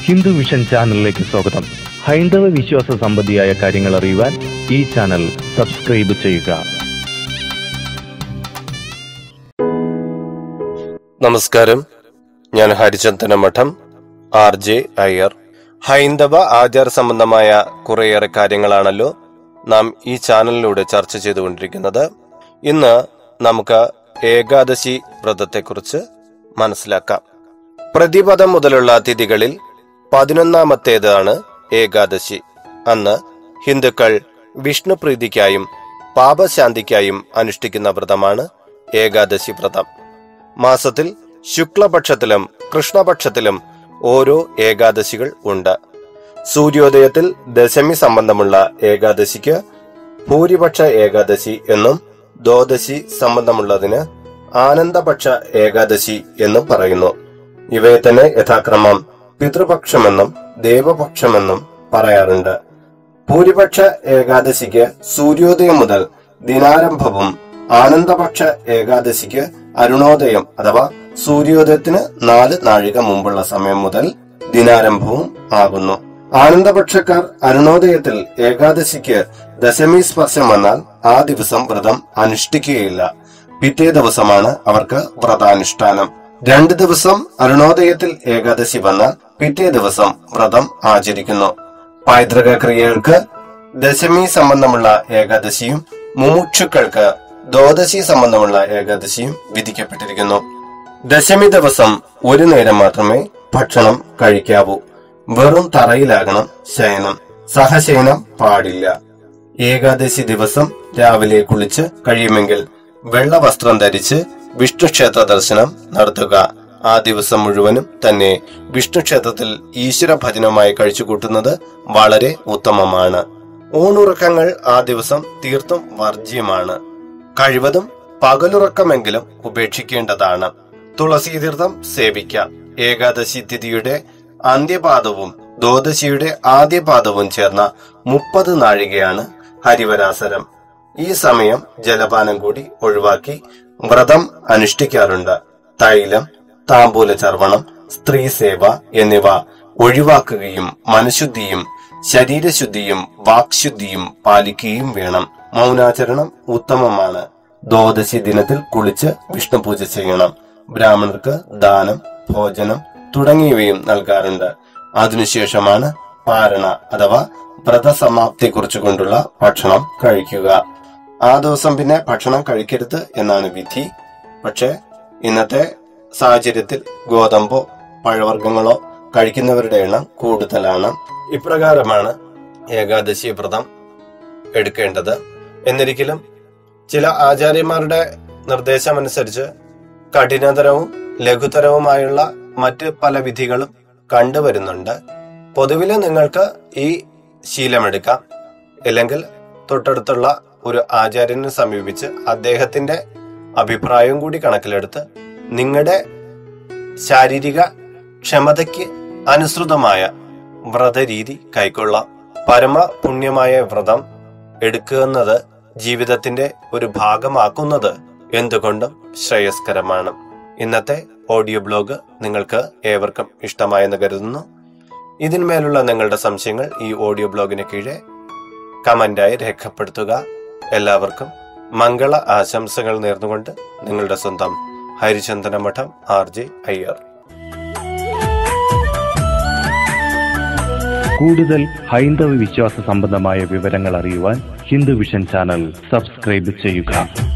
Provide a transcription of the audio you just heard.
Hindu vision ചാനലിലേക്ക് സ്വാഗതം ഹൈന്ദവ വിശ്വാസ സംബന്ധിയായ കാര്യങ്ങൾ അറിയുവാൻ ഈ ചാനൽ സബ്സ്ക്രൈബ് ചെയ്യുക നമസ്കാരം ഞാൻ ഹരിചന്ദന മഠം ആർ ജെ അയ്യർ ഹൈന്ദവ ആചാര സംബന്ധമായ കുറേയേറെ കാര്യങ്ങളാണല്ലോ നാം ഈ ചാനലിലൂടെ ചർച്ച ചെയ്തുകൊണ്ടിരിക്കുന്നത് ഇന്ന് നമുക്ക് ഏകാദശി വ്രതത്തെക്കുറിച്ച് മനസ്സിലാക്കാം പ്രതിപദം മുതലുള്ള തിഥികളിൽ പതിനൊന്നാമത്തേതാണ് ഏകാദശി അന്ന് ഹിന്ദുക്കൾ വിഷ്ണു പ്രീതിക്കായും പാപശാന്തിക്കായും അനുഷ്ഠിക്കുന്ന വ്രതമാണ് ഏകാദശി വ്രതം മാസത്തിൽ ശുക്ലപക്ഷത്തിലും കൃഷ്ണപക്ഷത്തിലും ഓരോ ഏകാദശികൾ ഉണ്ട് സൂര്യോദയത്തിൽ ദശമി സംബന്ധമുള്ള ഏകാദശിക്ക് ഭൂരിപക്ഷ ഏകാദശി എന്നും ദ്വാദശി സംബന്ധമുള്ളതിന് ആനന്ദപക്ഷ ഏകാദശി എന്നും പറയുന്നു ഇവയെ തന്നെ യഥാക്രമം പിതൃപക്ഷമെന്നും ദേവപക്ഷമെന്നും പറയാറുണ്ട് ഭൂരിപക്ഷ ഏകാദശിക്ക് സൂര്യോദയം മുതൽ ദിനാരംഭവും ആനന്ദപക്ഷ ഏകാദശിക്ക് അരുണോദയം അഥവാ സൂര്യോദയത്തിന് നാല് നാഴിക മുമ്പുള്ള സമയം മുതൽ ദിനാരംഭവും ആകുന്നു ആനന്ദപക്ഷക്കാർ അരുണോദയത്തിൽ ഏകാദശിക്ക് ദശമി സ്പർശം വന്നാൽ ആ ദിവസം വ്രതം അനുഷ്ഠിക്കുകയില്ല പിറ്റേ ദിവസമാണ് അവർക്ക് വ്രതാനുഷ്ഠാനം രണ്ട് ദിവസം അരുണോദയത്തിൽ ഏകാദശി വന്നാൽ പിറ്റേ ദിവസം വ്രതം ആചരിക്കുന്നു പൈതൃക ക്രിയകൾക്ക് ദശമി സംബന്ധമുള്ള ഏകാദശിയും മുമുക്ഷുക്കൾക്ക് ദ്വാദശി സംബന്ധമുള്ള ഏകാദശിയും വിധിക്കപ്പെട്ടിരിക്കുന്നു ദശമി ദിവസം ഒരു നേരം മാത്രമേ ഭക്ഷണം കഴിക്കാവൂ വെറും തറയിലാകണം ശയനം സഹശയനം പാടില്ല ഏകാദശി ദിവസം രാവിലെ കുളിച്ച് കഴിയുമെങ്കിൽ വെള്ള വസ്ത്രം ധരിച്ച് വിഷ്ണു ക്ഷേത്ര ദർശനം നടത്തുക ആ ദിവസം മുഴുവനും തന്നെ വിഷ്ണു ക്ഷേത്രത്തിൽ ഈശ്വര ഭജനമായി കഴിച്ചുകൂട്ടുന്നത് വളരെ ഉത്തമമാണ് ഊണുറക്കങ്ങൾ ആ ദിവസം തീർത്തും വർജ്യമാണ് കഴിവതും പകലുറക്കമെങ്കിലും ഉപേക്ഷിക്കേണ്ടതാണ് തുളസി തീർത്ഥം സേവിക്കാം ഏകാദശി തിഥിയുടെ അന്ത്യപാദവും ദ്വാദശിയുടെ ആദ്യപാദവും ചേർന്ന മുപ്പത് നാഴികയാണ് ഹരിവരാസരം ഈ സമയം ജലപാനം കൂടി ഒഴിവാക്കി വ്രതം അനുഷ്ഠിക്കാറുണ്ട് തൈലം താമ്പൂല ചർവണം സ്ത്രീ സേവ എന്നിവ ഒഴിവാക്കുകയും മനഃശുദ്ധിയും ശരീരശുദ്ധിയും വാക്ശുദ്ധിയും പാലിക്കുകയും വേണം മൗനാചരണം ഉത്തമമാണ് ദ്വാദശി ദിനത്തിൽ കുളിച്ച് വിഷ്ണു പൂജ ചെയ്യണം ബ്രാഹ്മണർക്ക് ദാനം ഭോജനം തുടങ്ങിയവയും നൽകാറുണ്ട് അതിനുശേഷമാണ് പാരണ അഥവാ വ്രതസമാപ്തി കുറിച്ചുകൊണ്ടുള്ള ഭക്ഷണം കഴിക്കുക ആ ദിവസം പിന്നെ ഭക്ഷണം കഴിക്കരുത് എന്നാണ് വിധി പക്ഷെ ഇന്നത്തെ സാഹചര്യത്തിൽ ഗോതമ്പോ പഴവർഗ്ഗങ്ങളോ കഴിക്കുന്നവരുടെ എണ്ണം കൂടുതലാണ് ഇപ്രകാരമാണ് ഏകാദശി വ്രതം എടുക്കേണ്ടത് എന്നിരിക്കലും ചില ആചാര്യന്മാരുടെ നിർദ്ദേശമനുസരിച്ച് കഠിനതരവും ലഘുതരവുമായുള്ള മറ്റ് പല വിധികളും കണ്ടുവരുന്നുണ്ട് പൊതുവില് നിങ്ങൾക്ക് ഈ ശീലമെടുക്കാം അല്ലെങ്കിൽ തൊട്ടടുത്തുള്ള ഒരു ആചാര്യനെ സമീപിച്ച് അദ്ദേഹത്തിന്റെ അഭിപ്രായം കൂടി കണക്കിലെടുത്ത് നിങ്ങളുടെ ശാരീരിക ക്ഷമതയ്ക്ക് അനുസൃതമായ വ്രതരീതി കൈക്കൊള്ളാം പരമ പുണ്യമായ വ്രതം എടുക്കുന്നത് ജീവിതത്തിന്റെ ഒരു ഭാഗമാക്കുന്നത് എന്തുകൊണ്ടും ശ്രേയസ്കരമാണ് ഇന്നത്തെ ഓഡിയോ ബ്ലോഗ് നിങ്ങൾക്ക് ഏവർക്കും ഇഷ്ടമായെന്ന് കരുതുന്നു ഇതിന്മേലുള്ള നിങ്ങളുടെ സംശയങ്ങൾ ഈ ഓഡിയോ ബ്ലോഗിന് കീഴെ കമന്റായി രേഖപ്പെടുത്തുക എല്ലാവർക്കും മംഗള ആശംസകൾ നേർന്നുകൊണ്ട് നിങ്ങളുടെ സ്വന്തം ഹരിചന്ദന മഠം ആർ ജെ അയ്യർ കൂടുതൽ ഹൈന്ദവ വിശ്വാസ സംബന്ധമായ വിവരങ്ങൾ അറിയുവാൻ ഹിന്ദു വിഷൻ ചാനൽ സബ്സ്ക്രൈബ് ചെയ്യുക